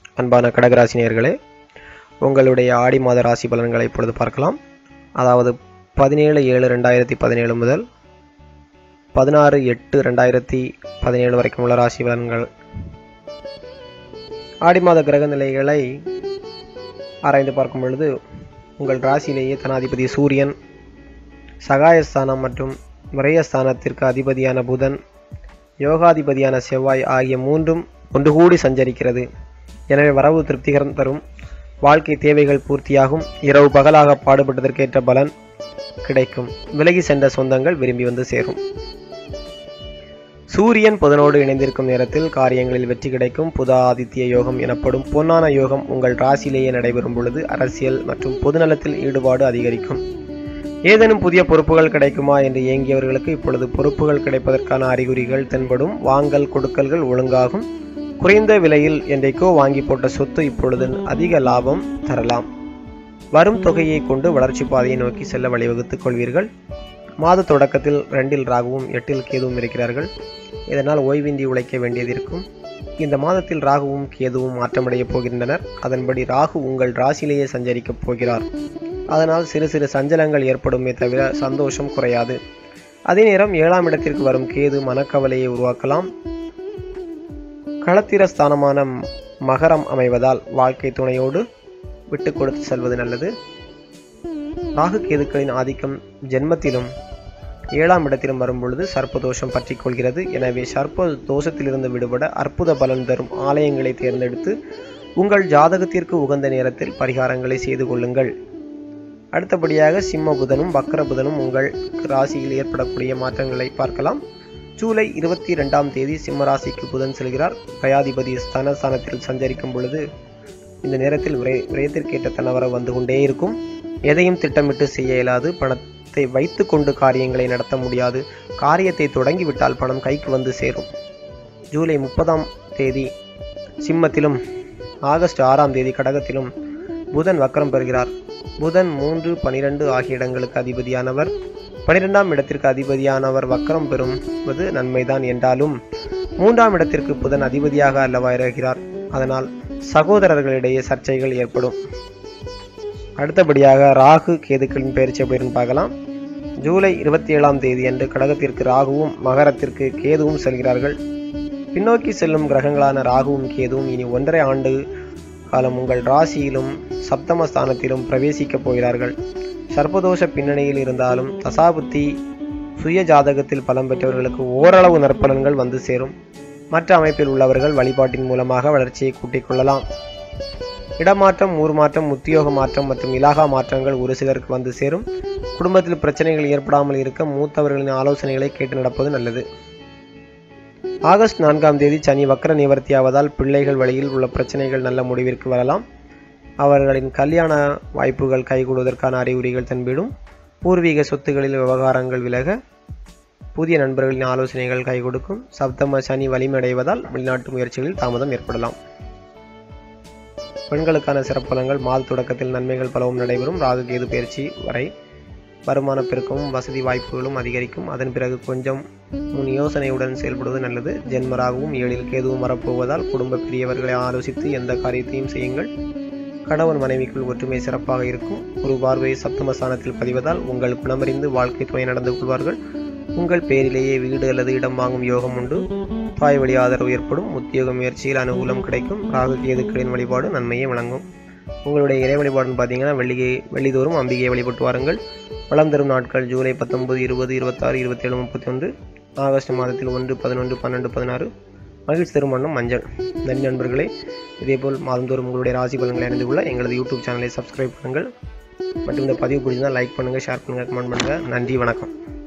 அன்பான கடகராசி நேயர்களே உங்களுடைய ஆடி மாத ராசி பலன்களை இப்பொழுது பார்க்கலாம் அதாவது பதினேழு ஏழு ரெண்டாயிரத்தி பதினேழு முதல் பதினாறு எட்டு ரெண்டாயிரத்தி பதினேழு வரைக்கும் உள்ள ராசி பலன்கள் ஆடி மாத கிரக நிலைகளை ஆராய்ந்து பார்க்கும் பொழுது உங்கள் ராசியிலேயே தனாதிபதி சூரியன் சகாயஸ்தானம் மற்றும் விரயஸ்தானத்திற்கு அதிபதியான புதன் யோகாதிபதியான செவ்வாய் ஆகிய மூன்றும் ஒன்று கூடி சஞ்சரிக்கிறது எனவே வரவு திருப்திகரம் தரும் வாழ்க்கை தேவைகள் பூர்த்தியாகும் இரவு பகலாக பாடுபட்டதற்கேற்ற பலன் கிடைக்கும் விலகி சென்ற சொந்தங்கள் விரும்பி வந்து சேரும் சூரியன் புதனோடு இணைந்திருக்கும் நேரத்தில் காரியங்களில் வெற்றி கிடைக்கும் புத ஆதித்ய யோகம் எனப்படும் பொன்னான யோகம் உங்கள் ராசியிலேயே நடைபெறும் பொழுது அரசியல் மற்றும் பொதுநலத்தில் ஈடுபாடு அதிகரிக்கும் ஏதேனும் புதிய பொறுப்புகள் கிடைக்குமா என்று ஏங்கியவர்களுக்கு இப்பொழுது பொறுப்புகள் கிடைப்பதற்கான அறிகுறிகள் தென்படும் வாங்கல் கொடுக்கல்கள் ஒழுங்காகும் குறைந்த விலையில் என்றைக்கோ வாங்கி போட்ட சொத்து இப்பொழுது அதிக லாபம் தரலாம் வரும் தொகையை கொண்டு வளர்ச்சி பாதையை நோக்கி செல்ல வழிவகுத்துக் கொள்வீர்கள் மாத தொடக்கத்தில் ரெண்டில் ராகுவும் எட்டில் கேதுவும் இருக்கிறார்கள் இதனால் ஓய்வின்றி உழைக்க வேண்டியது இருக்கும் இந்த மாதத்தில் ராகுவும் கேதுவும் மாற்றமடையப் போகின்றனர் அதன்படி ராகு உங்கள் ராசியிலேயே சஞ்சரிக்கப் போகிறார் அதனால் சிறு சிறு சஞ்சலங்கள் ஏற்படுமே தவிர சந்தோஷம் குறையாது அதே நேரம் ஏழாம் இடத்திற்கு வரும் கேது மனக்கவலையை உருவாக்கலாம் களத்திர ஸ்தானமான மகரம் அமைவதால் வாழ்க்கை துணையோடு விட்டு கொடுத்து செல்வது நல்லது ராகு கேதுக்களின் ஆதிக்கம் ஜென்மத்திலும் ஏழாம் இடத்திலும் வரும்பொழுது சர்ப்பதோஷம் பற்றி கொள்கிறது எனவே சர்ப்ப தோஷத்திலிருந்து விடுபட அற்புத பலன் தரும் ஆலயங்களை தேர்ந்தெடுத்து உங்கள் ஜாதகத்திற்கு உகந்த நேரத்தில் பரிகாரங்களை செய்து கொள்ளுங்கள் அடுத்தபடியாக சிம்ம புதனும் வக்கர புதனும் உங்கள் ராசியில் ஏற்படக்கூடிய மாற்றங்களை பார்க்கலாம் ஜூலை இருபத்தி ரெண்டாம் தேதி சிம்ம ராசிக்கு புதன் செல்கிறார் கயாதிபதி ஸ்தனஸ்தானத்தில் சஞ்சரிக்கும் பொழுது இந்த நேரத்தில் விரை விரயத்திற்கேற்ற தனவரம் வந்து கொண்டே இருக்கும் எதையும் திட்டமிட்டு செய்ய இயலாது பணத்தை வைத்து கொண்டு காரியங்களை நடத்த முடியாது காரியத்தை தொடங்கிவிட்டால் பணம் கைக்கு வந்து சேரும் ஜூலை முப்பதாம் தேதி சிம்மத்திலும் ஆகஸ்ட் ஆறாம் தேதி கடகத்திலும் புதன் வக்கரம் பெறுகிறார் புதன் மூன்று பனிரெண்டு ஆகிய இடங்களுக்கு அதிபதியானவர் பனிரெண்டாம் இடத்திற்கு அதிபதியானவர் வக்கரம் பெறுவது நன்மைதான் என்றாலும் மூன்றாம் இடத்திற்கு புதன் அதிபதியாக அல்லவா இருக்கிறார் அதனால் சகோதரர்களிடையே சர்ச்சைகள் ஏற்படும் அடுத்தபடியாக ராகு கேதுக்களின் பயிற்சி அப்படின்னு பார்க்கலாம் ஜூலை இருபத்தி ஏழாம் தேதி அன்று கடகத்திற்கு ராகுவும் மகரத்திற்கு கேதுவும் செல்கிறார்கள் பின்னோக்கி செல்லும் கிரகங்களான ராகுவும் கேதுவும் இனி ஒன்றரை ஆண்டு காலம் உங்கள் ராசியிலும் சப்தமஸ்தானத்திலும் பிரவேசிக்கப் போகிறார்கள் சர்ப்பதோஷ பின்னணியில் இருந்தாலும் தசாபுத்தி சுய ஜாதகத்தில் பலம் பெற்றவர்களுக்கு ஓரளவு நற்பலன்கள் வந்து சேரும் மற்ற அமைப்பில் உள்ளவர்கள் வழிபாட்டின் மூலமாக வளர்ச்சியை கூட்டிக் கொள்ளலாம் இடமாற்றம் ஊர் மாற்றம் உத்தியோக மாற்றம் மற்றும் இலாகா மாற்றங்கள் ஒரு சிலருக்கு வந்து சேரும் குடும்பத்தில் பிரச்சனைகள் ஏற்படாமல் இருக்க மூத்தவர்களின் ஆலோசனைகளை கேட்டு நடப்பது நல்லது ஆகஸ்ட் நான்காம் தேதி சனி வக்கர நிவர்த்தியாவதால் பிள்ளைகள் வழியில் உள்ள பிரச்சனைகள் நல்ல முடிவிற்கு வரலாம் அவர்களின் கல்யாண வாய்ப்புகள் கைகூடுவதற்கான அறிகுறிகள் தென்படும் பூர்வீக சொத்துகளில் விவகாரங்கள் விலக புதிய நண்பர்களின் ஆலோசனைகள் கை கொடுக்கும் சப்தம சனி வலிமையடைவதால் வெளிநாட்டு முயற்சிகளில் தாமதம் ஏற்படலாம் பெண்களுக்கான சிறப்பலங்கள் மாத தொடக்கத்தில் நன்மைகள் பலவும் நடைபெறும் ராகு கேது பயிற்சி வரை வருமான பெருக்கமும் வசதி வாய்ப்புகளும் அதிகரிக்கும் அதன் பிறகு கொஞ்சம் முன் யோசனையுடன் செயல்படுவது நல்லது ஜென்மராகவும் ஏழில் கேதுவும் வரப்போவதால் குடும்ப பெரியவர்களை ஆலோசித்து எந்த காரியத்தையும் செய்யுங்கள் கணவன் மனைவிக்குள் ஒற்றுமை சிறப்பாக இருக்கும் ஒரு பார்வை சப்தமஸ்தானத்தில் பதிவதால் உங்கள் குணமறிந்து வாழ்க்கை துணை நடந்து கொள்வார்கள் உங்கள் பேரிலேயே வீடு அல்லது இடம் வாங்கும் யோகம் உண்டு தாய் வழி ஆதரவு ஏற்படும் உத்தியோக முயற்சியில் அனுகூலம் கிடைக்கும் ராகு கேதுக்களின் வழிபாடு நன்மையை வழங்கும் உங்களுடைய இறை வழிபாடுன்னு பார்த்தீங்கன்னா வெள்ளிகை வெள்ளிதோறும் அம்பிகையை வழிபட்டு வாருங்கள் வளம் தரும் நாட்கள் ஜூலை பத்தொன்பது இருபது இருபத்தாறு இருபத்தேழு முப்பத்தி ஒன்று ஆகஸ்ட் மாதத்தில் ஒன்று பதினொன்று பன்னெண்டு பதினாறு மகிழ்ச்சி தரும் வண்ணம் மஞ்சள் நன்றி நண்பர்களே இதேபோல் மாதந்தோறும் உங்களுடைய ராசி பலன்களை அறிந்து கொள்ள எங்களது யூடியூப் சேனலை சப்ஸ்கிரைப் பண்ணுங்கள் மற்றும் இந்த பதிவு பிடிச்சிருந்தால் லைக் பண்ணுங்கள் ஷேர் பண்ணுங்கள் கமெண்ட் பண்ணுங்கள் நன்றி வணக்கம்